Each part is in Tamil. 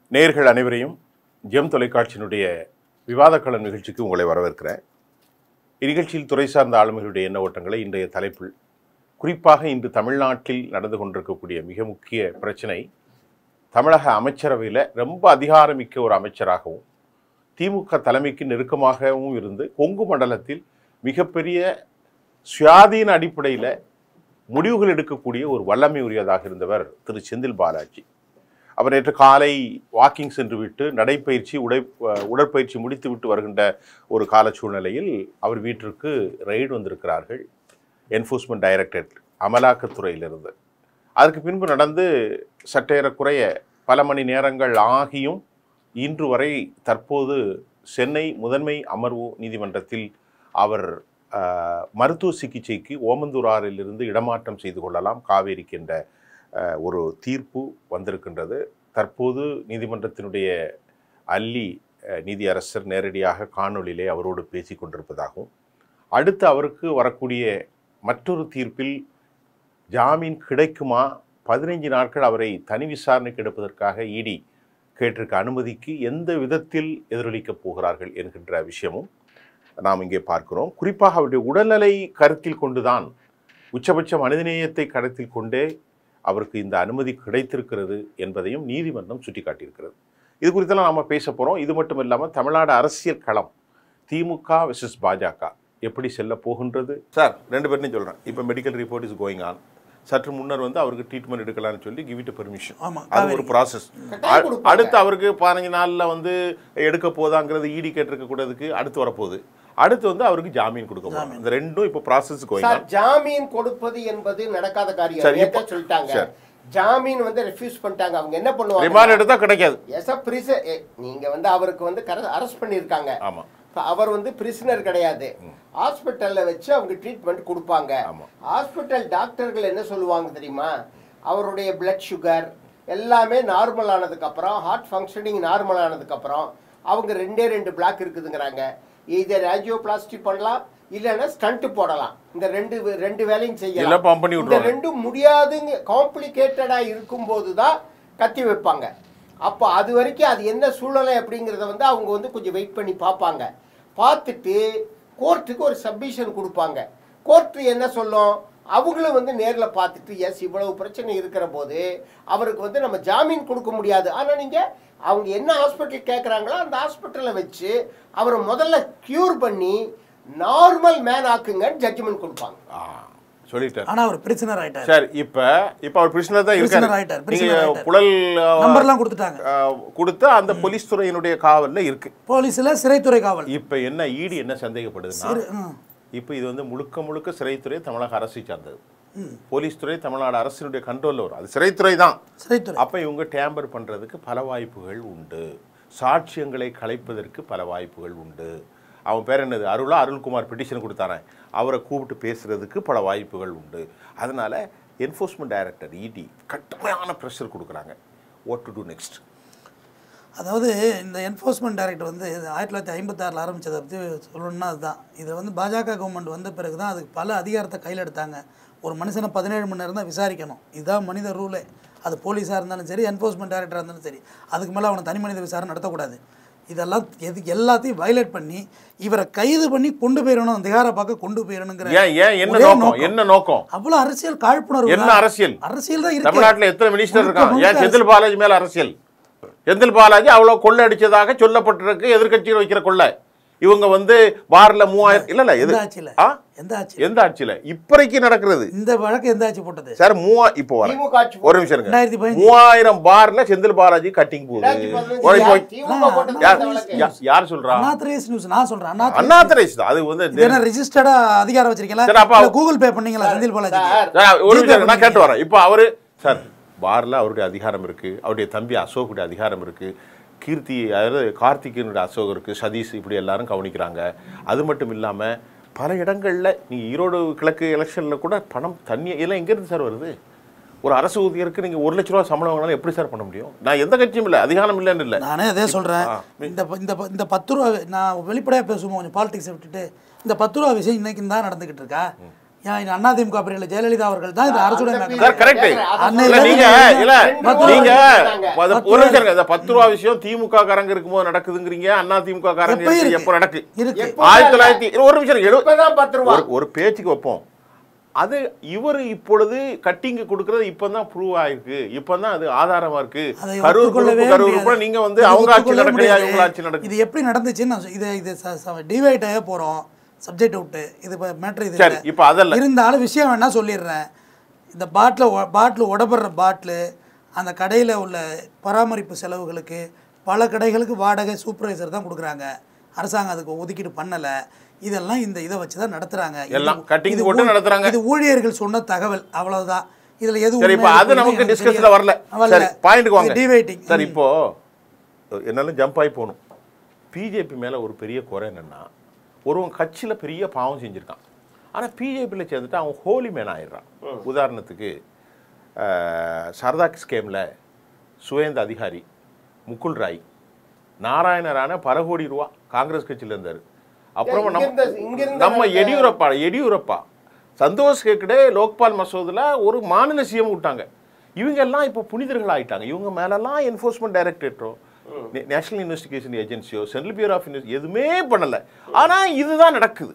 நேர்கள் அனைவரையும் ஜெம் தொலைக்காட்சியினுடைய விவாதக்களம் நிகழ்ச்சிக்கு உங்களை வரவேற்கிறேன் இந்நிகழ்ச்சியில் துறை சார்ந்த ஆளுமைகளுடைய எண்ண ஓட்டங்களை இன்றைய தலைப்பில் குறிப்பாக இன்று தமிழ்நாட்டில் நடந்து கொண்டிருக்கக்கூடிய மிக முக்கிய பிரச்சனை தமிழக அமைச்சரவையில் ரொம்ப அதிகாரமிக்க ஒரு அமைச்சராகவும் திமுக தலைமைக்கு நெருக்கமாகவும் இருந்து கொங்கு மண்டலத்தில் மிகப்பெரிய சுயாதீன அடிப்படையில் முடிவுகள் எடுக்கக்கூடிய ஒரு வல்லமை உரியதாக இருந்தவர் திரு செந்தில் பாலாஜி அவர் நேற்று காலை வாக்கிங் சென்று விட்டு நடைப்பயிற்சி உடை உடற்பயிற்சி முடித்து விட்டு வருகின்ற ஒரு கால சூழ்நிலையில் அவர் வீட்டிற்கு ரெய்டு வந்திருக்கிறார்கள் என்ஃபோர்ஸ்மெண்ட் டைரக்டரேட் அமலாக்கத்துறையிலிருந்து அதற்கு பின்பு நடந்து சற்றேறக்குறைய பல மணி நேரங்கள் ஆகியும் இன்று வரை தற்போது சென்னை முதன்மை அமர்வு நீதிமன்றத்தில் அவர் அஹ், மருத்துவ சிகிச்சைக்கு ஓமந்தூராறிலிருந்து இடமாற்றம் செய்து கொள்ளலாம் காவேரிக்கு என்ற அஹ், ஒரு தீர்ப்பு வந்திருக்கின்றது தற்போது நீதிமன்றத்தினுடைய அல்லி அஹ், நீதியரசர் நேரடியாக காணொளியிலே அவரோடு பேசி கொண்டிருப்பதாகவும் அடுத்து அவருக்கு வரக்கூடிய மற்றொரு தீர்ப்பில் ஜாமீன் கிடைக்குமா பதினைஞ்சு நாட்கள் அவரை தனி விசாரணைக்கு எடுப்பதற்காக இடி கேட்டிருக்க அனுமதிக்கு எந்த விதத்தில் எதிரொலிக்கப் போகிறார்கள் என்கின்ற விஷயமும் நாம் இங்கே பார்க்கிறோம் குறிப்பாக அவருடைய உடல்நிலை கருத்தில் கொண்டுதான் உச்சபட்ச மனிதநேயத்தை கருத்தில் கொண்டே அவருக்கு இந்த அனுமதி கிடைத்திருக்கிறது என்பதையும் நீதிமன்றம் சுட்டிக்காட்டியிருக்கிறது இது குறித்தெல்லாம் நாம் பேச போகிறோம் இது மட்டும் இல்லாமல் தமிழ்நாடு அரசியல் களம் திமுக வெர்சஸ் பாஜக எப்படி செல்ல போகின்றது சார் ரெண்டு பேர்ட்டையும் சொல்கிறேன் இப்போ medical report is going on சற்று முன்னர் வந்து அவருக்கு ட்ரீட்மெண்ட் எடுக்கலாம்னு சொல்லி கிவ் இட் பெர்மிஷன் ஆமா, அது ஒரு ப்ராசஸ் கட்டாயம் கொடுப்பாங்க. அடுத்து அவருக்கு பதினஞ்சு நாளில் வந்து எடுக்க போதாங்கிறது ஈடி கேட்டிருக்க கூடதுக்கு அடுத்து வரப்போகுது அடுத்து வந்து அவருக்கு ஜாமீன் கொடுக்க போறாங்க இந்த ரெண்டும் இப்போ ப்ராசஸ் கோயிங் சார் ஜாமீன் கொடுப்பது என்பது நடக்காத காரியம் சரி, நேத்தே இப்போ- சொல்லிட்டாங்க சரி. ஜாமீன் வந்து ரெஃப்யூஸ் பண்ணிட்டாங்க அவங்க என்ன பண்ணுவாங்க ரிமாண்ட் எடுத்தா கிடைக்காது எஸ் பிரிச நீங்க வந்து அவருக்கு வந்து அரெஸ்ட் பண்ணியிருக்காங்க ஆமா இப்ப அவர் வந்து பிரிசனர் கிடையாது ஹாஸ்பிட்டல்ல வச்சு அவங்க ட்ரீட்மெண்ட் கொடுப்பாங்க ஆமா. ஹாஸ்பிட்டல் டாக்டர்கள் என்ன சொல்லுவாங்க தெரியுமா அவருடைய பிளட் சுகர் எல்லாமே நார்மல் ஆனதுக்கு அப்புறம் ஹார்ட் ஃபங்க்ஷனிங் நார்மல் ஆனதுக்கு அப்புறம் அவங்க ரெண்டே ரெண்டு பிளாக் இருக்குதுங்கிறாங்க இதர் ஆஞ்சியோபிளாஸ்டி பண்ணலாம் இல்லைன்னா ஸ்டண்ட் போடலாம் இந்த ரெண்டு வே- ரெண்டு வேலையும் இல்ல செய்யலாம் பம்ப் பண்ணி இந்த விட்டுருவாங்க ரெண்டும் முடியாதுங்க காம்ப்ளிகேட்டடா இருக்கும்போது தான் கத்தி வைப்பாங்க அப்போ அது வரைக்கும் அது என்ன சூழ்நிலை அப்படிங்கிறத வந்து அவங்க வந்து கொஞ்சம் வெயிட் பண்ணி பார்ப்பாங்க பார்த்துட்டு கோர்ட்டுக்கு ஒரு சப்மிஷன் கொடுப்பாங்க கோர்ட்டு என்ன சொல்லும் அவங்களும் வந்து நேரில் பார்த்துட்டு எஸ் இவ்வளவு பிரச்சனை இருக்கிற போது அவருக்கு வந்து நம்ம ஜாமீன் கொடுக்க முடியாது ஆனால் நீங்கள் அவங்க என்ன ஹாஸ்பிட்டல் கேட்குறாங்களோ அந்த ஹாஸ்பிட்டலில் வச்சு அவரை முதல்ல க்யூர் பண்ணி நார்மல் மேன் ஆக்குங்கன்னு ஜட்ஜ்மெண்ட் கொடுப்பாங்க ஆ, சொல்லிட்டார் ஆனா அவர் பிரிசனர் ஆயிட்டார் சரி இப்ப இப்ப அவர் பிரிசனர் தான் Prisoner இருக்காரு ஆயிட்டார், நீங்க prisoner ஆயிட்டார். புழல் நம்பர்லாம் கொடுத்துட்டாங்க கொடுத்து அந்த போலீஸ் துறையினுடைய காவல்ல இருக்கு போலீஸ்ல சிறைத்துறை காவல் இப்ப என்ன ஈடு என்ன சந்தேகப்படுதுன்னா சிறை- ம். இப்போ இது வந்து முழுக்க முழுக்க சிறைத்துறை தமிழக அரசை சார்ந்தது போலீஸ் துறை தமிழ்நாடு அரசினுடைய கண்ட்ரோலில் வரும் அது சிறைத்துறை தான் சிறைத்துறை அப்போ இவங்க டேம்பர் பண்ணுறதுக்கு பல வாய்ப்புகள் உண்டு சாட்சியங்களை கலைப்பதற்கு பல வாய்ப்புகள் உண்டு அவன் பேர் என்னது அருளா அருள்குமார் பெட்டிஷன் கொடுத்தானே அவரை கூப்பிட்டு பேசுறதுக்கு பல வாய்ப்புகள் உண்டு அதனால என்ஃபோர்ஸ்மெண்ட் டைரக்டர் இடி கடுமையான ப்ரெஷர் கொடுக்குறாங்க வாட் டு டூ நெக்ஸ்ட் அதாவது இந்த என்ஃபோர்ஸ்மெண்ட் டைரக்டர் வந்து இது ஆயிரத்தி தொள்ளாயிரத்தி ஐம்பத்தாறில் ஆரம்பிச்சதை பற்றி சொல்லணும்னா அதுதான் இது வந்து பாஜக கவர்மெண்ட் வந்த பிறகு தான் அதுக்கு பல அதிகாரத்தை கையில் எடுத்தாங்க ஒரு மனுஷனை பதினேழு மணி நேரம் தான் விசாரிக்கணும் இதுதான் மனித ரூலே அது போலீஸாக இருந்தாலும் சரி என்ஃபோர்ஸ்மெண்ட் டைரக்டராக இருந்தாலும் சரி அதுக்கு மேலே அவனை தனி மனித விசாரணை நடத்தக்கூடாது இதெல்லாம் எது எல்லாத்தையும் வயலேட் பண்ணி இவரை கைது பண்ணி கொண்டு போயிடணும் திகார பார்க்க கொண்டு போயிடணுங்கிற ஏன் ஏன் என்ன ஒரே நோக்கம் என்ன நோக்கம் அவ்வளோ அரசியல் காழ்ப்புணர்வு என்ன தான். அரசியல் அரசியல் தான் இருக்கு தமிழ்நாட்டுல எத்தனை மினிஸ்டர் முழுக்க இருக்காங்க முழுக்க ஏன் செந்தில் பாலாஜி மேல அரசியல் செந்தில் பாலாஜி அவ்வளவு கொள்ளை அடிச்சதாக சொல்லப்பட்டிருக்கு எதிர்க்கட்சிகள் வைக்கிற கொள்ளை இவங்க வந்து பார்ல மூவாயிரம் இல்ல இல்ல எது எந்த ஆட்சியில் ஆ? எந்த ஆட்சி எந்த ஆட்சியில இப்பறைக்கு நடக்கிறது இந்த வழக்கு எந்த ஆட்சி போட்டது சார் மூவா இப்போ வர திமுக ஆட்சி ஒரு நிமிஷம் இருங்க ரெண்டாயிரத்தி பதினஞ்சு மூவாயிரம் பார்ல செந்தில் பாலாஜி கட்டிங் போகுது ரெண்டாயிரத்தி பதினஞ்சு ஒரு இப்போ- யார் திமுக போட்டது யார் அந்த வழக்கு. யா- யார் சொல்றா அண்ணாத்திரேஸ் நியூஸ் நான் சொல்றேன் அண்ணாத்திரேஸ் அண்ணாத்தரைஸ் தான் அது வந்து இது என்ன ரெஜிஸ்டர்டா அதிகாரம் வச்சிருக்கீங்களா சரி, அப்ப- இல்ல கூகுள் பே பண்ணீங்களா செந்தில் பாலாஜி சார், சார், ஒரு ஜிபே நிமிஷம் நான் கேட்டு பண்ணீங்க. வரேன் இப்போ அவரு சார் பார்ல அவருடைய அதிகாரம் இருக்கு அவருடைய தம்பி அசோக்குடைய அதிகாரம் இருக்கு கீர்த்தி அதாவது கார்த்திகேயனுடைய அசோக் இருக்கு சதீஷ் இப்படி எல்லாரும் கவனிக்கிறாங்க அது மட்டும் இல்லாம பல இடங்கள்ல நீங்க ஈரோடு கிழக்கு எலெக்ஷன்ல கூட பணம் தண்ணி இதெல்லாம் எங்க இருந்து சார் வருது ஒரு அரசு ஊழியருக்கு நீங்க ஒரு லட்ச ரூபா சம்பளம் வாங்கினாலும் எப்படி சார் பண்ண முடியும் நான் எந்த கட்சியும் இல்லை அதிகாரம் இல்லைன்னு இல்லை நானே அதே சொல்றேன் ஆ, இந்த ப- இந்த ப- இந்த பத்து ரூபா நான் வெளிப்படையா பேசுவோம் கொஞ்சம் பாலிடிக்ஸை விட்டுட்டு இந்த பத்து ரூபா விஷயம் இன்னைக்கு தான் நடந்துகிட்டு இருக்கா ஏன் அதிமுக பிரிவில் ஜெயலலிதா அவர்கள் தான் இது அரசுடன் அந்த நடந்தது. சார் கரெக்ட் கேக்குறேன். அதான் அன்னையில இல்ல சொல்றேன். நீங்க இல்ல ரெண்டு ரூபா நீங்க கொடுத்தாங்க. அது பத்து ஒரு ரூபா. நிமிஷம் இருங்க. இந்த பத்து ரூபா விஷயம் திமுக காரங்க இருக்கும்போது நடக்குதுங்கிறீங்க அண்ணா திமுக காரங்க எப்ப இருக்கு இருக்கு? எப்ப நடக்கு இருக்கு எப்போ ஆயிரத்தி இல்ல. தொள்ளாயிரத்தி ஒரு நிமிஷம் இருங்க. எழு- இப்பதான் பத்து ரூபா ஒரு ஒரு பேச்சுக்கு வைப்போம் அது இவர் இப்பொழுது கட்டிங் கொடுக்கறது இப்பதான் ப்ரூவ் ஆயிருக்கு இப்பதான் அது ஆதாரமா இருக்கு அதை கரூர் ஒத்துக்கொள்ளவே பொறுப்பு கரூர் முடியாது. கூட நீங்க வந்து இதை அவங்க ஆட்சி ஒத்துக்கொள்ளவே நடக்கலையா முடியாது. இவங்க ஆட்சி நடக்கு இது எப்படி நடந்துச்சுன்னு நான் சொ- இதை இது டிவைட் ஆக போகிறோம் சப்ஜெக்ட் விட்டு இது மேட்ரு இது சரி இல்ல. இப்ப அதல்ல இருந்தாலும் விஷயம் வேணா சொல்லிடுறேன் இந்த பாட்டில் பாட்டில் உடப்படுற பாட்டிலு அந்த கடையில் உள்ள பராமரிப்பு செலவுகளுக்கு பல கடைகளுக்கு வாடகை சூப்பர்வைசர் தான் கொடுக்குறாங்க அரசாங்கம் அதுக்கு ஒதுக்கீடு பண்ணலை இதெல்லாம் இந்த இதை வச்சு தான் நடத்துகிறாங்க எல்லாம் cutting போட்டு நடத்துறாங்க. இது ஊழியர்கள் சொன்ன தகவல் அவ்வளவுதான் இதில் எது சரி இப்போ உண்மை, அது எது நமக்கு பொய் எனக்கு டிஸ்கஸ்ல தெரியாது. வரல வரல. சரி பாயிண்ட்டுக்கு வாங்க இது டிவைட்டிங் சார் இப்போ என்னாலும் ஜம்ப் ஆகி போகணும் பிஜேபி மேல ஒரு பெரிய குறை என்னன்னா ஒருவன் கட்சியில பெரிய பாவம் செஞ்சிருக்கான் ஆனா பிஜேபியில் சேர்ந்துட்டு அவன் ஹோலி மேன் ஆயிடுறான் உதாரணத்துக்கு அஹ், சரதாக் ஸ்கேமில் சுவேந்த அதிகாரி முகுல் ராய் நாராயணரான பல கோடி ரூபா காங்கிரஸ் கட்சியில் இருந்தார் அப்புறமா இங்கிருந்த- நம்ம இங்கிருந்த நம்ம அந்த- எடியூரப்பா எடியூரப்பா சந்தோஷ் ஹெக்டே லோக்பால் மசோதில் ஒரு மாநில சிஎம் விட்டாங்க இவங்க எல்லாம் இப்போ புனிதர்கள் ஆயிட்டாங்க இவங்க மேலெல்லாம் என்ஃபோர்ஸ்மெண்ட் டைரக்டரேட்டோ நேஷனல் இன்வெஸ்டிகேஷன் ஏஜென்சியோ சென்ட்ரல் பியூரோ ஆஃப் இன்வெஸ்ட் எதுவுமே பண்ணலை ஆனால் இதுதான் நடக்குது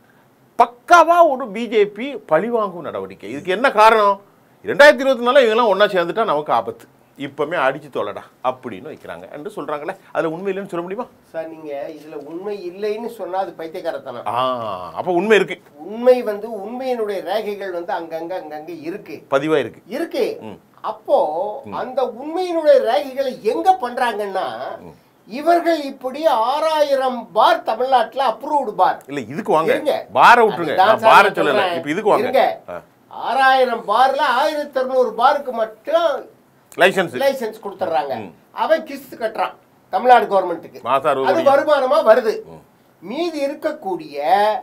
பக்காவா ஒரு பிஜேபி பழிவாங்கும் நடவடிக்கை இதுக்கு என்ன காரணம் ரெண்டாயிரத்தி இருபத்தி நாலில் இவங்கெல்லாம் ஒன்றா சேர்ந்துட்டா நமக்கு ஆபத்து இப்பவுமே அடிச்சு தொலைடா அப்படின்னு வைக்கிறாங்க என்று சொல்றாங்களே அதுல உண்மை இல்லைன்னு சொல்ல முடியுமா சார் நீங்க இதுல உண்மை இல்லைன்னு சொன்னா அது பைத்தியக்காரத்தனம் ஆ அப்ப உண்மை இருக்கு உண்மை வந்து உண்மையினுடைய ரேகைகள் வந்து அங்கங்க அங்கங்க இருக்கு பதிவா இருக்கு இருக்கு ம். அப்போ அந்த உண்மையினுடைய ரேகைகளை எங்க பண்றாங்கன்னா இவர்கள் இப்படி ஆறாயிரம் பார் தமிழ்நாட்டுல அப்ரூவ்டு பார் இல்ல இதுக்கு வாங்க இருங்க. பார விட்டுருங்க அதுதான் நான் சார் பார நான் சொல்லல சொல்றேன். இப்ப இதுக்கு வாங்க இருங்க. ஆறாயிரம் பார்ல ஆயிரத்தி அறுநூறு பாருக்கு மட்டும் லைசன்ஸ் லைசென்ஸ் கொடுத்துட்றாங்க அவன் கிஸ்து கட்டுறான் தமிழ்நாடு கவர்மெண்ட்டுக்கு மாசம் அறுபது அது கோடி. வருமானமா வருது மீதி இருக்கக்கூடிய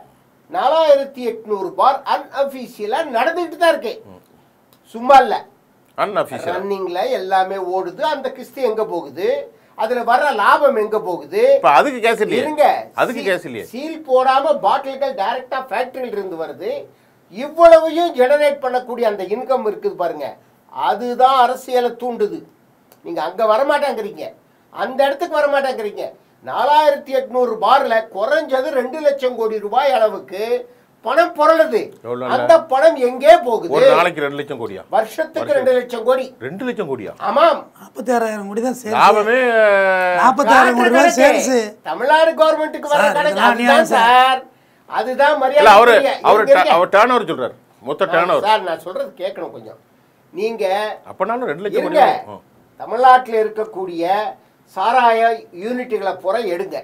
நாலாயிரத்தி எட்நூறு பார் அன்அபிஷியலா நடந்துகிட்டு தான் இருக்கு சும்மா இல்ல அன்அபிஷியல் ரன்னிங்ல எல்லாமே ஓடுது அந்த கிஸ்து எங்க போகுது அதுல வர்ற லாபம் எங்க போகுது இப்ப அதுக்கு கேஸ் இல்லையே இருங்க அதுக்கு சீல்- கேஸ் இல்லையே சீல் போடாம பாட்டில்கள் டைரக்டா ஃபேக்டரியில இருந்து வருது இவ்வளவையும் ஜெனரேட் பண்ணக்கூடிய அந்த இன்கம் இருக்குது பாருங்க அதுதான் அரசியலை தூண்டுது நீங்க அங்க வரமாட்டேங்கிறீங்க அந்த இடத்துக்கு வரமாட்டேங்கிறீங்க நாலாயிரத்தி எட்நூறு பார்ல குறைஞ்சது ரெண்டு லட்சம் கோடி ரூபாய் அளவுக்கு பணம் புரளுது எவ்வளவு இல்ல? அந்த பணம் எங்கே போகுது ஒரு நாளைக்கு ரெண்டு லட்சம் கோடியா வருஷத்துக்கு ரெண்டு லட்சம் கோடி ரெண்டு லட்சம் கோடியா ஆமாம் நாற்பத்தி ஆறாயிரம் கோடி தான் சேர்த்து லாபமே நாற்பத்தாயிரம் கோடி ரூபாய் சேர்த்து தமிழ்நாடு கவர்மெண்ட்டுக்கு வர சார், கணக்கு இதெல்லாம் அதுதான் அநியாயம் சார் அதுதான் இல்ல மரியாதை அவரு இருங்க, அவர் இருங்க. அவர் டேர்ன் ஓவர் சொல்றாரு மொத்த டேர்ன் ஓவர் சார் நான் சொல்றது கேட்கணும் கொஞ்சம் நீங்க அப்பனாலும் ரெண்டு லட்சம் கோடி இருங்க ஆகும். தமிழ்நாட்டில் இருக்கக்கூடிய சாராய யூனிட்டுகளை புற எடுங்க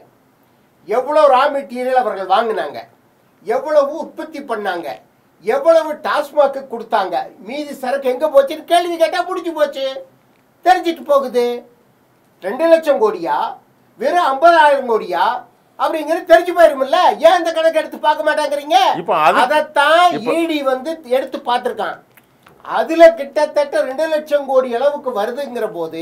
எவ்வளவு ரா மெட்டீரியல் அவர்கள் வாங்கினாங்க எவ்வளவு உற்பத்தி பண்ணாங்க எவ்வளவு டாஸ்மாக்கு கொடுத்தாங்க மீதி சரக்கு எங்க போச்சுன்னு கேள்வி கேட்டா முடிஞ்சு போச்சு தெரிஞ்சிட்டு போகுது ரெண்டு லட்சம் கோடியா வெறும் ஐம்பதாயிரம் கோடியா அப்படிங்கிறது தெரிஞ்சு போயிருமில்ல ஏன் அந்த கணக்கு எடுத்து பார்க்க மாட்டாங்கிறீங்க இப்போ அது- அதைத்தான் இப்போ- இடி வந்து எடுத்து பார்த்திருக்கான் அதுல கிட்டத்தட்ட ரெண்டு லட்சம் கோடி அளவுக்கு வருதுங்கிற போது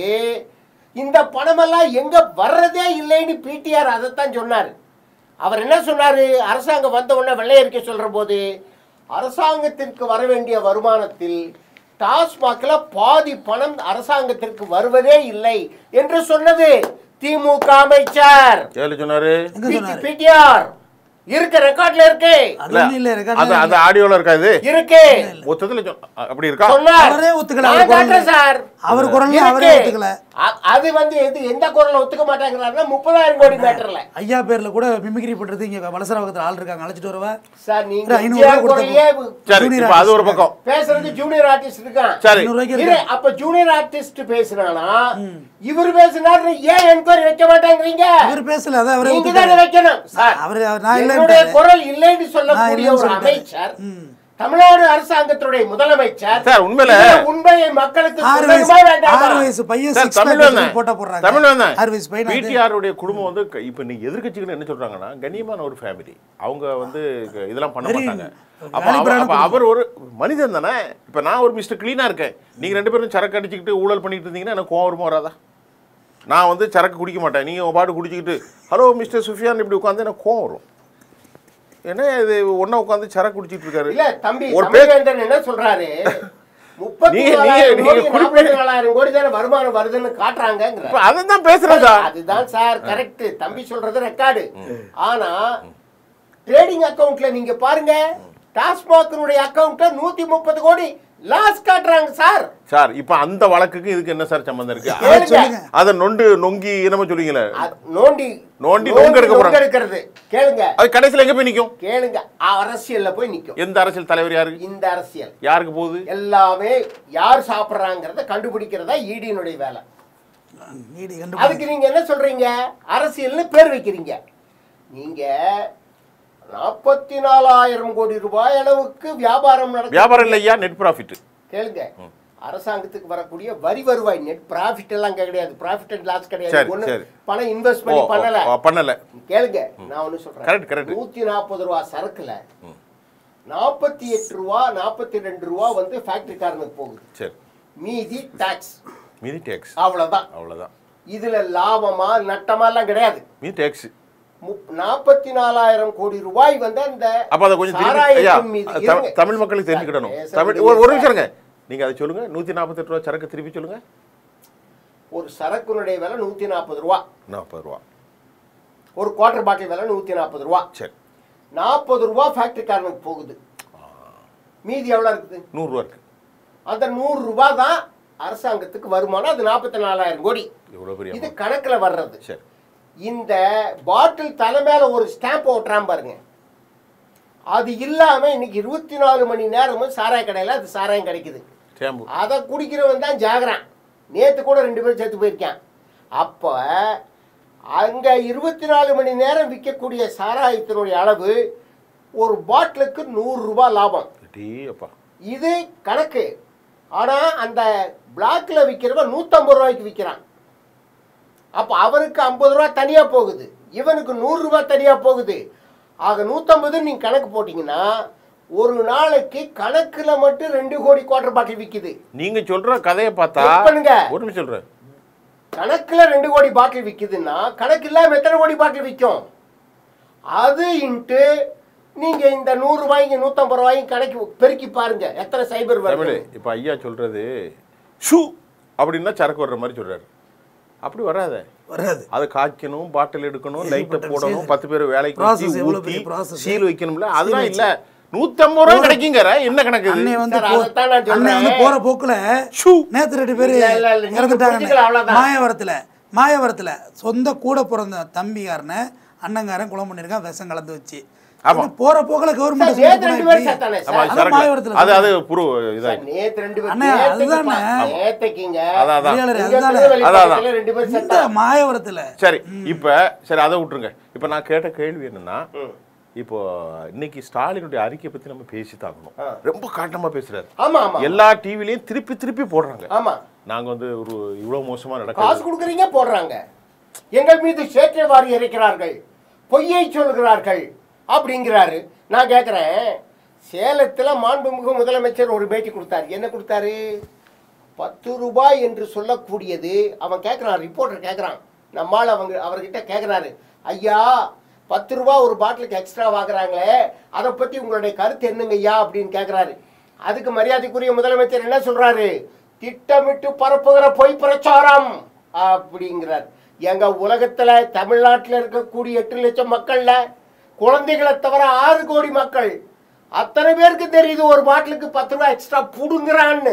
இந்த பணமெல்லாம் எங்க வர்றதே இல்லைன்னு பிடிஆர் அதைத்தான் சொன்னார் அவர் என்ன சொன்னாரு அரசாங்கம் வந்த உடனே வெள்ளை அறிக்கை சொல்ற போது அரசாங்கத்திற்கு வர வேண்டிய வருமானத்தில் டாஸ்மாக்ல பாதி பணம் அரசாங்கத்திற்கு வருவதே இல்லை என்று சொன்னது திமுக அமைச்சர் ஏழு சொன்னாரு எங்க சொன்னாரு பிடிஆர் இருக்கு ரெக்கார்ட்ல இருக்கு அது ஒண்ணும் இல்ல அது ரெக்கார்ட் அந்த ஆடியோல இருக்கா இது இருக்கு மொத்தத்துல சொ- அப்படி இருக்கா சொன்னார் அவரே ஒத்துக்கல, நான் அவர் குரல்ல. காட்டுறேன் சார் அவர் குரல்ல அவரே இருக்கு. ஒத்துக்கல அ- அது வந்து எது எந்த குரல்ல ஒத்துக்க மாட்டேங்கிறாருன்னா முப்பதாயிரம் கோடி மேட்டர்ல ஐயா பேர்ல கூட மிமிக்ரி பண்றது இங்க வலசரவகத்துல ஆள் இருக்காங்க அழைச்சிட்டு வரவா சார் நீங்க ஒரு ஐநூறு எம்ஜிஆர் ரூபாய் கொடுத்த குரல்லையே சரி ஜூனியர் இப்ப அது ஒரு ஆர்டிஸ்ட் பக்கம் பேசுறது ஜூனியர் ஆர்டிஸ்ட் இருக்கான் சரி ஐநூறு ரூபாய்க்கு இரு, இருக்கு அப்ப ஜூனியர் ஆர்டிஸ்ட் பேசுனானா இவர் பேசினாரு ஏன் என்கொயரி வைக்க மாட்டேங்கிறீங்க அவர் பேசல அதான் அவரே நீங்க ஒத்துக்கல தானே வைக்கணும் சார் அவரு நான் என்னுடைய இல்லைன்றாரு. குரல் இல்லைன்னு நான் சொல்லக்கூடிய இல்லைன்னு ஒரு சொல்லிட்டாரு. அமைச்சர் ம். தமிழ்நாடு அரசாங்கத்துடைய முதலமைச்சர் சார், உண்மையில- இதுல உண்மையை மக்களுக்கு ஆறு வயசு சொல்லணுமா வேண்டாமா? ஆறு வயசு பையன் சார் six தமிழ் pack வந்தேன் போட்டா போடுறாங்க தமிழ் வந்தேன் ஆறு வயசு பையன் அது- பிடிஆருடைய குடும்பம் வந்து க- இப்ப நீங்க எதிர்க்கட்சிகள் என்ன சொல்றாங்கன்னா கண்ணியமான ஒரு ஃபேமிலி அவங்க வந்து க- இதெல்லாம் பண்ண Very மாட்டாங்க அப்ப valid அவர் ஆன அப்ப அவர் ஒரு மனிதன் தானே இப்ப நான் ஒரு மிஸ்டர் கிளீனா இருக்கேன் நீங்க ரெண்டு பேரும் சரக்கு அடிச்சுக்கிட்டு ஊழல் பண்ணிட்டு இருந்தீங்கன்னா எனக்கு கோவம் வருமா வராதா நான் வந்து சரக்கு குடிக்க மாட்டேன் நீங்க உங்க பாட்டு குடிச்சிக்கிட்டு ஹலோ மிஸ்டர் சுஃபியான் இப்படி உட்காந்து எனக்கு கோவம் வரும் என்ன இது ஒண்ணா உட்காந்து சரக்கு குடிச்சிட்டு இருக்காரு இல்ல தம்பி ஒரு தமிழ்வேந்தன் என்ன சொல்றாரு முப்பத்தி நீங்க- நாலாயிரம் நீங்க கோடி குறிப்பிட்ட- நாற்பத்தி நாலாயிரம் கோடி தானே வருமானம் வருதுன்னு காட்டுறாங்க இப்ப அதைத்தான் பேசுறேன் சார் அதுதான் சார் கரெக்ட் தம்பி சொல்றது ரெக்கார்டு ஆனா ட்ரேடிங் அக்கவுண்ட்ல நீங்க பாருங்க டாஸ்மாகினுடைய அக்கவுண்ட்ல நூத்தி முப்பது கோடி லாஸ் காட்டுறாங்க சார் சார் இப்ப அந்த வழக்குக்கு இதுக்கு என்ன சார் சம்பந்தம் இருக்கு கேளுங்க. சொல்லுங்க. அதை நொண்டு நொங்கி என்னமோ சொல்லுவீங்களே அது நோண்டி நோண்டி நொங்கு எடுக்க போறாங்க. எடுக்கிறது கேளுங்க அது கடைசியில எங்க போய் நிக்கும் கேளுங்க அரசியல்ல போய் நிக்கும் எந்த அரசியல் தலைவர் யாரு இந்த அரசியல் யாருக்கு போகுது எல்லாமே யார் சாப்பிடுறாங்கிறத கண்டுபிடிக்கிறதா ஈடியினுடைய வேலை நீடி அதுக்கு கண்டுபிடிக்க நீங்க என்ன சொல்றீங்க அரசியல்னு பேர் வைக்கிறீங்க நீங்க நாற்பத்தி நாலாயிரம் கோடி ரூபாய் அளவுக்கு வியாபாரம் நடக்கும் வியாபாரம் இல்லையா நெட் ப்ராஃபிட் கேளுங்க அரசாங்கத்துக்கு வரக்கூடிய வரி வருவாய் நெட் ப்ராஃபிட் எல்லாம் கிடையாது ப்ராஃபிட் அண்ட் லாஸ் சரி, கிடையாது ஒண்ணு சரி. பணம் இன்வெஸ்ட் ஓ பண்ணி ஓ, பண்ணல ஓ, பண்ணல கேளுங்க நான் ஒண்ணு Correct, correct. சொல்றேன் நூத்தி நாற்பது ரூபா சரக்குல நாற்பத்தி எட்டு ரூபா நாற்பத்தி ரெண்டு ரூபா வந்து ஃபேக்டரிக்காரனுக்கு போகுது சரி மீதி டாக்ஸ் மீதி டேக்ஸ் அவ்வளவுதான் அவ்வளவுதான் இதுல லாபமா நட்டமா எல்லாம் கிடையாது மீதி டேக்ஸ் நாற்பத்தி நாலாயிரம் கோடி ரூபாய் வந்து அந்த அப்ப அதை கொஞ்சம் திருப்பி ஐயா சாராயத்தின் மீது த- இருங்க. தமிழ் மக்களுக்கு தெரிஞ்சுக்கிடணும் பேச தமிழ் விடுங்க ஒரு ஒரு சார். நிமிஷம் இருங்க நீங்க அதை சொல்லுங்க நூத்தி நாற்பத்தெட்டு ரூபா சரக்கு திருப்பி சொல்லுங்க ஒரு சரக்குனுடைய விலை நூத்தி நாற்பது ரூபா நாற்பது ரூபா ஒரு குவார்டர் பாட்டில் விலை நூத்தி நாற்பது ரூபா சரி நாற்பது ரூபா ஃபேக்டரிக்காரனுக்கு போகுது மீதி எவ்வளவு இருக்குது நூறுரூவா இருக்கு அந்த நூறு ரூபாய் தான் அரசாங்கத்துக்கு வருமானம் அது நாற்பத்தி நாலாயிரம் கோடி எவ்வளவு பெரிய இது amount. கணக்குல வர்றது சரி இந்த பாட்டில் தலை மேல ஒரு ஸ்டாம்ப் ஓட்டுறான் பாருங்க அது இல்லாம இன்னைக்கு இருபத்தி நாலு மணி நேரமும் சாராய கடையில அது சாராயம் கிடைக்குது சேம்பு அதை குடிக்கிறவன் தான் ஜாகரான் நேத்து கூட ரெண்டு பேரும் செத்து போயிருக்கான் அப்போ அங்க இருபத்தி நாலு மணி நேரம் விற்கக்கூடிய சாராயத்தினுடைய அளவு ஒரு பாட்டிலுக்கு நூறு ரூபாய் லாபம் டீ அப்பா இது கணக்கு ஆனா அந்த பிளாக்ல விற்கிறவன் நூத்தம்பது ரூபாய்க்கு விற்கிறான் அப்ப அவருக்கு ஐம்பது ரூபா தனியா போகுது இவனுக்கு நூறு ரூபாய் தனியா போகுது ஆக நூத்தம்பது நீங்க கணக்கு போட்டீங்கன்னா ஒரு நாளைக்கு கணக்குல மட்டும் ரெண்டு கோடி குவார்டர் பாட்டில் விக்குது நீங்க சொல்ற கதையை பார்த்தா Check பண்ணுங்க. ஒரு நிமிஷம் சொல்றேன் கணக்குல ரெண்டு கோடி பாட்டில் விக்குதுன்னா கணக்கு இல்லாம எத்தனை கோடி பாட்டில் விற்கும் அது இன்ட்டு நீங்க இந்த நூறு ரூபாய்க்கு நூத்தம்பது ரூபாய்க்கு கணக்கு பெருக்கி பாருங்க எத்தனை சைபர் தமிழ் வருது இப்ப ஐயா சொல்றது ஷூ அப்படின்னா சரக்கு வர்ற மாதிரி சொல்றாரு அப்படி வராத வராது அதை காய்க்கணும் பாட்டில் எடுக்கணும் லைட்டை ஏகப்பட்ட போடணும் விஷயம் பத்து பேர் வேலைக்கு Process வச்சு எவ்வளவு ஊத்தி பெரிய process. சீல் வைக்கணும்ல அதெல்லாம் இல்ல நூத்தம்பது ரூபா கிடைக்குங்கிற என்ன கணக்கு இது? அன்னை வந்து சார், போ- அதைத்தான் நான் அன்னை வந்து சொல்றேன். போற போக்குல ஷூ நேத்து ரெண்டு பேரு இல்ல, இல்ல, இல்ல, நீங்க இறந்துட்டாங்க புரிஞ்சுக்கல, அவ்வளவுதான். மாயவரத்துல மாயவரத்துல சொந்த கூட பிறந்த தம்பிக்காரனை அண்ணங்காரன் குளம் பண்ணிருக்கான் விஷம் கலந்து வச்சு ஆமா. இது போற போக்குல சார், கவர்மெண்ட் நேத்து ரெண்டு பேரும் செத்தானே ஆமா சார். அதான் சரக்கு மாயவரத்துல அது அது புரு இதா சார், நேத்து ரெண்டு பேரும் அண்ணே, நேத்துக்கு அதுதானே. பா- நேத்துக்குங்க அதான் அதான் பொறியாளர் இங்க அதுதானே திருநெல்வேலி அதான், பக்கத்துல ரெண்டு பேரும் இந்த செத்தாங்க. மாயவரத்துல சரி இப்ப சரி அதை விட்டுருங்க இப்ப நான் கேட்ட கேள்வி என்னன்னா ம். இப்போ இன்னைக்கு ஸ்டாலினுடைய அறிக்கை பத்தி நம்ம பேசி தாக்கணும் ஆ. ரொம்ப காட்டமா பேசுறாரு ஆமா ஆமா எல்லா டிவிலையும் திருப்பி திருப்பி போடுறாங்க ஆமா நாங்க வந்து ஒரு இவ்வளவு மோசமா காசு நடக்குது கொடுக்குறீங்க போடுறாங்க எங்கள் மீது சேற்றை வாரி இறைக்கிறார்கள் பொய்யை சொல்கிறார்கள் அப்படிங்கிறாரு நான் கேட்குறேன் சேலத்தில் மாண்புமிகு முதலமைச்சர் ஒரு பேட்டி கொடுத்தாரு என்ன கொடுத்தாரு பத்து ரூபாய் என்று சொல்லக்கூடியது அவன் கேட்குறான் ரிப்போர்ட்டர் கேட்குறான் நம்மால் அவங்க அவர்கிட்ட கேட்குறாரு ஐயா பத்து ரூபா ஒரு பாட்டிலுக்கு எக்ஸ்ட்ரா வாங்குறாங்களே அதை பற்றி உங்களுடைய கருத்து என்னங்க ஐயா அப்படின்னு கேட்குறாரு அதுக்கு மரியாதைக்குரிய முதலமைச்சர் என்ன சொல்றாரு திட்டமிட்டு பரப்புகிற பொய் பிரச்சாரம் அப்படிங்கிறார் எங்க உலகத்துல தமிழ்நாட்டில் இருக்கக்கூடிய எட்டு லட்சம் மக்கள்ல குழந்தைகளை தவிர ஆறு கோடி மக்கள் அத்தனை பேருக்கு தெரியுது ஒரு பாட்டிலுக்கு பத்து ரூபாய் எக்ஸ்ட்ரா புடுங்குறான்னு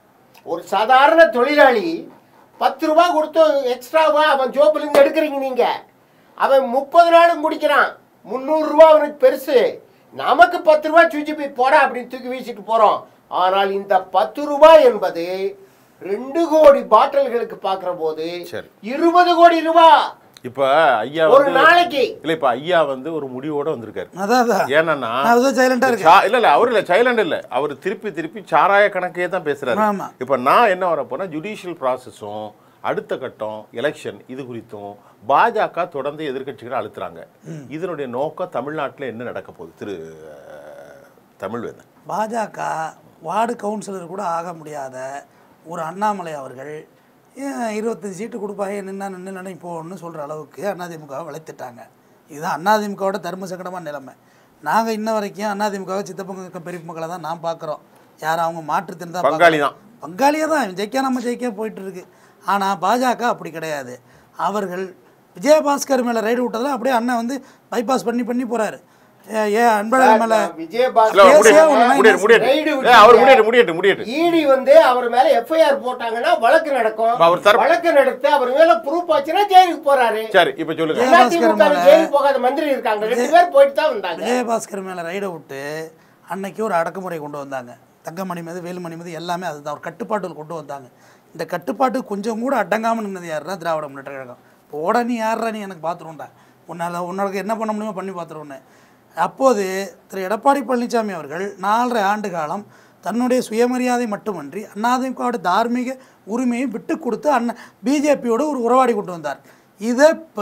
ஒரு சாதாரண தொழிலாளி பத்து ரூபா கொடுத்து எக்ஸ்ட்ராவா அவன் ஜோப்புல இருந்து எடுக்கிறீங்க நீங்க அவன் முப்பது நாளும் குடிக்கிறான் முந்நூறு ரூபா அவனுக்கு பெருசு நமக்கு பத்து ரூபாய் சுச்சி போய் போட அப்படின்னு தூக்கி வீசிட்டு போறோம் ஆனால் இந்த பத்து ரூபாய் என்பது ரெண்டு கோடி பாட்டில்களுக்கு பார்க்கிற போது சரி. இருபது கோடி ரூபாய் இப்ப ஐயா ஒரு வந்து நாளைக்கு இல்ல இப்ப ஐயா வந்து ஒரு முடிவோட வந்திருக்காரு அதான் அதான் ஏன்னா நான் அதுதான் சைலண்டா இருக்கேன் சா- இல்ல இல்ல அவர் இல்ல சைலண்ட் இல்ல அவர் திருப்பி திருப்பி சாராய கணக்கே தான் பேசுறாரு ஆமா. இப்ப நான் என்ன வர போனா ஜுடிஷியல் ப்ராசஸும் அடுத்த கட்டம் எலெக்ஷன் இது குறித்தும் பாஜக தொடர்ந்து எதிர்க்கட்சிகளை அழுத்துறாங்க இதனுடைய நோக்கம் தமிழ்நாட்டுல என்ன நடக்க போகுது திரு அஹ், தமிழ்வேந்தன் பாஜக வார்டு கவுன்சிலர் கூட ஆக முடியாத ஒரு அண்ணாமலை அவர்கள் ஏன் இருபத்தஞ்சு சீட்டு கொடுப்பாங்க நின்னா நின்று நினை போகணும்னு சொல்கிற அளவுக்கு அதிமுகவை வளைத்துட்டாங்க இதுதான் அதிமுகவோட தர்ம சங்கடமான நிலைமை நாங்கள் இன்ன வரைக்கும் அதிமுக சித்தப்பங்க பெரிய மக்களை தான் நான் பார்க்குறோம் யாரும் அவங்க மாற்றுத்திறன் பங்காளி தான் பங்காளியாக தான் ஜெயிக்கா நம்ம ஜெயிக்க போயிட்டு இருக்கு ஆனால் பாஜக அப்படி கிடையாது அவர்கள் விஜயபாஸ்கர் மேலே ரைடு விட்டதில் அப்படியே அண்ணன் வந்து பைபாஸ் பண்ணி பண்ணி போகிறாரு ஏன் அன்பழகன் மேலே இல்ல, விஜயபாஸ்கர் அவர் கேஸே முடியட்டும், ஒழுங்கா முடியட்டும், முடியட்டும். ரைடு ஏ, அவர் முடியட்டும், முடியட்டும், முடியட்டும். இடி வந்து அவர் மேல எஃப்ஐஆர் போட்டாங்கன்னா வழக்கு நடக்கும் அவர் தரப்பு- வழக்கு நடத்தி அவர் மேல ப்ரூஃப் ஆச்சுன்னா ஜெயிலுக்கு போறாரு சரி இப்ப சொல்லுங்க விஜயபாஸ்கர் அதிமுக மேல- ஜெயிலுக்கு போகாத மந்திரி இருக்காங்க ரெண்டு பேர் போயிட்டு தான் வந்தாங்க விஜயபாஸ்கர் மேலே ரைடை விட்டு அன்னைக்கு ஒரு அடக்குமுறை கொண்டு வந்தாங்க தங்கமணி மீது வேலுமணி மீது எல்லாமே அதுதான் ஒரு கட்டுப்பாட்டுகள் கொண்டு வந்தாங்க இந்த கட்டுப்பாட்டு கொஞ்சம் கூட அடங்காமல் நின்னது யாருன்னா திராவிட முன்னேற்ற கழகம் போட நீ யாரா நீ எனக்கு பார்த்துருவோண்டா உன்னால் உன்னோட என்ன பண்ண முடியுமோ பண்ணி பார்த்துருவோன்னு அப்போது திரு எடப்பாடி பழனிசாமி அவர்கள் நாலரை ஆண்டு காலம் தன்னுடைய சுயமரியாதை மட்டுமன்றி அதிமுகவோட தார்மீக உரிமையை விட்டு கொடுத்து அண்ணா பிஜேபியோடு ஒரு உறவாடி கொண்டு வந்தார் இதை இப்போ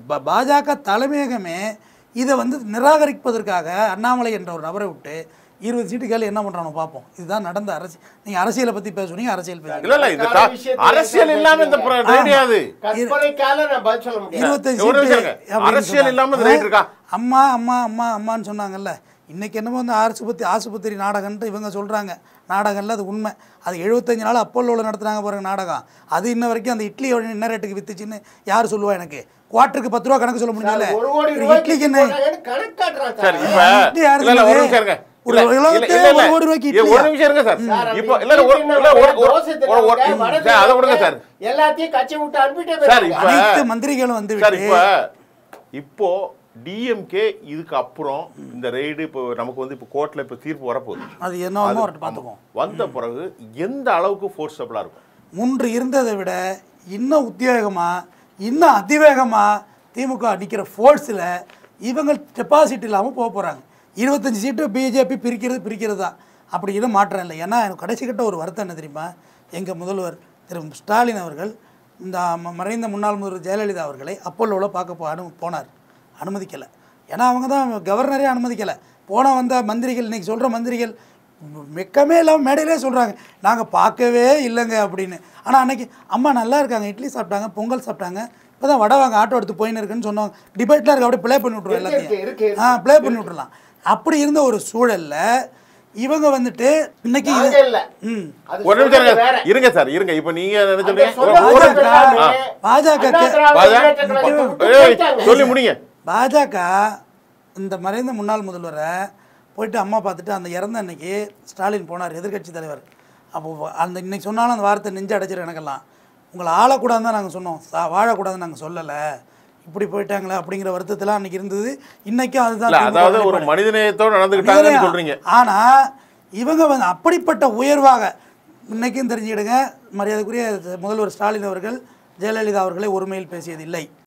பாஜக தலைமையகமே இதை வந்து நிராகரிப்பதற்காக அண்ணாமலை என்ற ஒரு நபரை விட்டு இருபது சீட்டுகள் என்ன பண்ணுறானோ பார்ப்போம் இதுதான் நடந்த அரசியல் நீங்கள் அரசியலை பற்றி பேசுனீங்க அரசியல் பேசுறீங்க இல்ல இல்ல இந்த தா- அரசியல் இல்லாம இந்த பிர- ரேடியாது கற்பனைக்கால நான் பதில் சொல்ல முடியாது இருபத்தஞ்சு ஒரு சீட்டு நிமிஷம் இருங்க. அப்படின்னு அரசியல் சொன்னாங்க. இல்லாம இந்த ரைட் இருக்கா? அம்மா அம்மா அம்மா அம்மான்னு சொன்னாங்கல்ல இன்னைக்கு என்னமோ வந்து ஆஸ்பத்திரி ஆஸ்பத்திரி நாடகம்ன்ட்டு இவங்க சொல்கிறாங்க நாடகம்ல அது உண்மை அது எழுபத்தஞ்சு நாள் அப்போலோவில் நடத்துனாங்க பாருங்க நாடகம் அது இன்ன வரைக்கும் அந்த இட்லி என்ன ரேட்டுக்கு வித்துச்சுன்னு யார் சொல்லுவா எனக்கு குவார்ட்டருக்கு பத்து ரூபா கணக்கு சொல்ல முடியல ஒரு கோடி ஒரு ரூபாய்க்கு இட்லிக்கு என்ன போட்டாங்கன்னு கணக்கு காட்டுறான் சரி சார். இப்ப இட்லி யாரு இல்ல இல்ல ஒரு சொன்னது? நிமிஷம் இருங்க ஒரு இல்ல, இல்ல, உலகத்தையே இல்ல, இல்ல. ஒரு கோடி ரூபாய்க்கு ஏ, ஒரு இட்லியா? நிமிஷம் இருங்க சார் சார், இப்போ அந்த இல்ல இல்ல, ஒரு இட்லி இல்ல ஒரு ஒரு- தோசை ஒரு ஒரு தின்னவங்க, வடை சார், அதை விடுங்க சார் தின்னவங்க, எல்லாத்தையும் கட்சி விட்டு அனுப்பிட்டே சார் போயிட்டாங்க. இப்ப அனைத்து மந்திரிகளும் வந்து சார் விட்டு இப்ப இப்போ டிஎம்கே இதுக்கு அப்புறம் இந்த ரெய்டு இப்போ நமக்கு வந்து இப்போ கோர்ட்ல இப்போ தீர்ப்பு வரப்போகுது அது என்னவோ அது- வரட்டு பார்த்துக்குவோம் வந்த பிறகு எந்த அளவுக்கு ஃபோர்ஸபிளா இருக்கும் முன்று இருந்ததை விட இன்னும் உத்தியோகமாக இன்னும் அதிவேகமாக திமுக நிற்கிற ஃபோர்ஸில் இவங்க டெபாசிட் இல்லாமல் போக போகிறாங்க இருபத்தஞ்சி சீட்டு பிஜேபி பிரிக்கிறது பிரிக்கிறது தான் அப்படி இன்னும் மாற்றம் இல்லை ஏன்னா எனக்கு கடைசி கிட்ட ஒரு வருத்தம் என்ன தெரியுமா எங்கள் முதல்வர் திரு ஸ்டாலின் அவர்கள் இந்த ம- மறைந்த முன்னாள் முதல்வர் ஜெயலலிதா அவர்களை அப்போலோவில் பார்க்க போ அனு போனார் அனுமதிக்கலை ஏன்னா அவங்க தான் கவர்னரே அனுமதிக்கலை போன வந்த மந்திரிகள் இன்னைக்கு சொல்கிற மந்திரிகள் வெக்கமே இல்லாமல் மேடையிலே சொல்கிறாங்க நாங்கள் பார்க்கவே இல்லைங்க அப்படின்னு ஆனால் அன்னைக்கு அம்மா நல்லா இருக்காங்க இட்லி சாப்பிட்டாங்க பொங்கல் சாப்பிட்டாங்க இப்போ தான் வடை வாங்க ஆட்டோ எடுத்து போயின்னு இருக்குன்னு சொன்னாங்க டிபேட்டில் இருக்க அப்படியே ப்ளே பண்ணி விட்ருவோம் இருக்கு, இருக்கு, இருக்கு, எல்லாத்தையும் ஆ ப்ளே பண்ணி விட்றலாம் அப்படி இருந்த ஒரு சூழல்ல இவங்க வந்துட்டு இன்னைக்கு இது- நாங்க இல்ல. ம் அது ஒரு நிமிஷம் சொல்றது இருங்க வேற. இருங்க சார் இருங்க இப்போ நீங்க என்ன அந்த சொல்றீங்க ஒரு- சொல்றது ஒரு- பாஜக எல்லாமே பாஜக அண்ணா க்கு- திராவிட பாஜக முன்னேற்ற கழகத்தை விட்டு ஏய், போயிட்டாங்க. சொல்லி முடிங்க பாஜக இந்த மறைந்த முன்னாள் முதல்வரை போயிட்டு அம்மா பார்த்துட்டு அந்த இறந்த அன்னைக்கு ஸ்டாலின் போனார் எதிர்க்கட்சி தலைவர் அப்போ அந்த இன்னைக்கு சொன்னாலும் அந்த வார்த்தை நெஞ்சு அடைச்சிரு எனக்கெல்லாம் உங்களை ஆளக்கூடாதுன்னு தான் நாங்கள் சொன்னோம் சா வாழக்கூடாதுன்னு நாங்கள் சொல்லலை இப்படி போயிட்டாங்களே அப்படிங்கிற வருத்தத்தில் அன்னைக்கு இருந்தது இன்னைக்கும் அதுதான் இல்ல திமுக அதாவது ஒரு நிலைப்பாடு. மனிதநேயத்தோடு நடந்துக்கிட்டாங்கன்னு மனிதநேயம். சொல்றீங்க ஆனா இவங்க வந்து அப்படிப்பட்ட உயர்வாக இன்னைக்கும் தெரிஞ்சுக்கிடுங்க மரியாதைக்குரிய முதல்வர் ஸ்டாலின் அவர்கள் ஜெயலலிதா அவர்களை ஒருமையில் பேசியதில்லை